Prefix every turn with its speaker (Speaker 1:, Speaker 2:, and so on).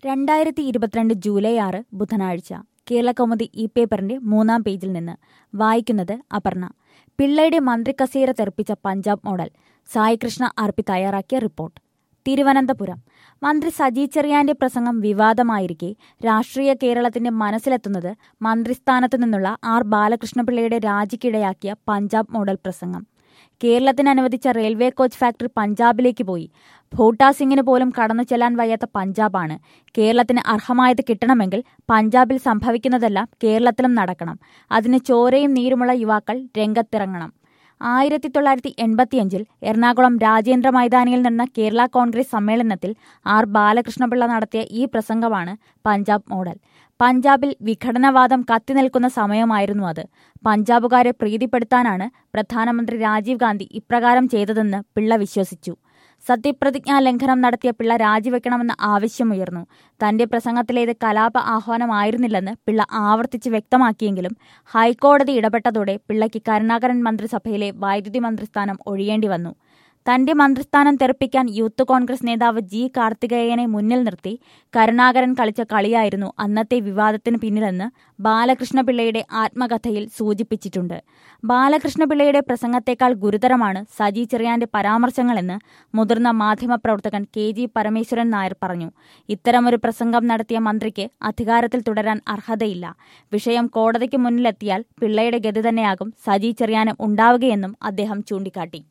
Speaker 1: രണ്ടായിരത്തി ഇരുപത്തിരണ്ട് ജൂലൈ ആറ് ബുധനാഴ്ച കേരളകൗമുദി ഈ പേപ്പറിന്റെ മൂന്നാം പേജിൽ നിന്ന് വായിക്കുന്നത് അപർണ പിള്ളയുടെ മന്ത്രിക്കസേര തെറിപ്പിച്ച പഞ്ചാബ് മോഡൽ സായികൃഷ്ണ ആർപി തയ്യാറാക്കിയ റിപ്പോർട്ട് തിരുവനന്തപുരം മന്ത്രി സജി ചെറിയാന്റെ പ്രസംഗം വിവാദമായിരിക്കെ രാഷ്ട്രീയ കേരളത്തിന്റെ മനസ്സിലെത്തുന്നത് മന്ത്രിസ്ഥാനത്തു നിന്നുള്ള ആർ ബാലകൃഷ്ണപിള്ളയുടെ രാജിക്കിടയാക്കിയ പഞ്ചാബ് മോഡൽ പ്രസംഗം കേരളത്തിന് അനുവദിച്ച റെയിൽവേ കോച്ച് ഫാക്ടറി പഞ്ചാബിലേക്ക് പോയി ഭോട്ടാ സിംഗിന് പോലും കടന്നു ചെല്ലാൻ വയ്യാത്ത പഞ്ചാബാണ് കേരളത്തിന് അർഹമായത് കിട്ടണമെങ്കിൽ പഞ്ചാബിൽ സംഭവിക്കുന്നതെല്ലാം കേരളത്തിലും നടക്കണം അതിന് ചോരയും നീരുമുള്ള യുവാക്കൾ രംഗത്തിറങ്ങണം ആയിരത്തി തൊള്ളായിരത്തി എൺപത്തിയഞ്ചിൽ എറണാകുളം രാജേന്ദ്ര മൈതാനിയിൽ നടന്ന കേരള കോൺഗ്രസ് സമ്മേളനത്തിൽ ആർ ബാലകൃഷ്ണപിള്ള നടത്തിയ ഈ പ്രസംഗമാണ് പഞ്ചാബ് മോഡൽ പഞ്ചാബിൽ വിഘടനവാദം കത്തിനിൽക്കുന്ന സമയമായിരുന്നു അത് പഞ്ചാബുകാരെ പ്രീതിപ്പെടുത്താനാണ് പ്രധാനമന്ത്രി രാജീവ് ഗാന്ധി ഇപ്രകാരം ചെയ്തതെന്ന് പിള്ള വിശ്വസിച്ചു സത്യപ്രതിജ്ഞാ ലംഘനം നടത്തിയ പിള്ള രാജിവെക്കണമെന്ന ആവശ്യമുയർന്നു തന്റെ പ്രസംഗത്തിലേത് കലാപ ആഹ്വാനമായിരുന്നില്ലെന്ന് പിള്ള ആവർത്തിച്ച് വ്യക്തമാക്കിയെങ്കിലും ഹൈക്കോടതി ഇടപെട്ടതോടെ പിള്ളയ്ക്ക് കരുണാകരൻ മന്ത്രിസഭയിലെ വൈദ്യുതി മന്ത്രിസ്ഥാനം ഒഴിയേണ്ടി വന്നു തന്റെ മന്ത്രിസ്ഥാനം തെറിപ്പിക്കാൻ യൂത്ത് കോൺഗ്രസ് നേതാവ് ജി കാർത്തികേയനെ മുന്നിൽ നിർത്തി കരുണാകരൻ കളിച്ച കളിയായിരുന്നു അന്നത്തെ വിവാദത്തിന് പിന്നിലെന്ന് ബാലകൃഷ്ണപിള്ളയുടെ ആത്മകഥയിൽ സൂചിപ്പിച്ചിട്ടുണ്ട് ബാലകൃഷ്ണപിള്ളയുടെ പ്രസംഗത്തെക്കാൾ ഗുരുതരമാണ് സജി ചെറിയാന്റെ പരാമർശങ്ങളെന്ന് മുതിർന്ന മാധ്യമപ്രവർത്തകൻ കെ ജി പരമേശ്വരൻ നായർ പറഞ്ഞു ഇത്തരമൊരു പ്രസംഗം നടത്തിയ മന്ത്രിക്ക് അധികാരത്തിൽ തുടരാൻ അർഹതയില്ല വിഷയം കോടതിക്ക് മുന്നിലെത്തിയാൽ പിള്ളയുടെ ഗതി തന്നെയാകും സജി ചെറിയാനും ഉണ്ടാവുകയെന്നും അദ്ദേഹം ചൂണ്ടിക്കാട്ടി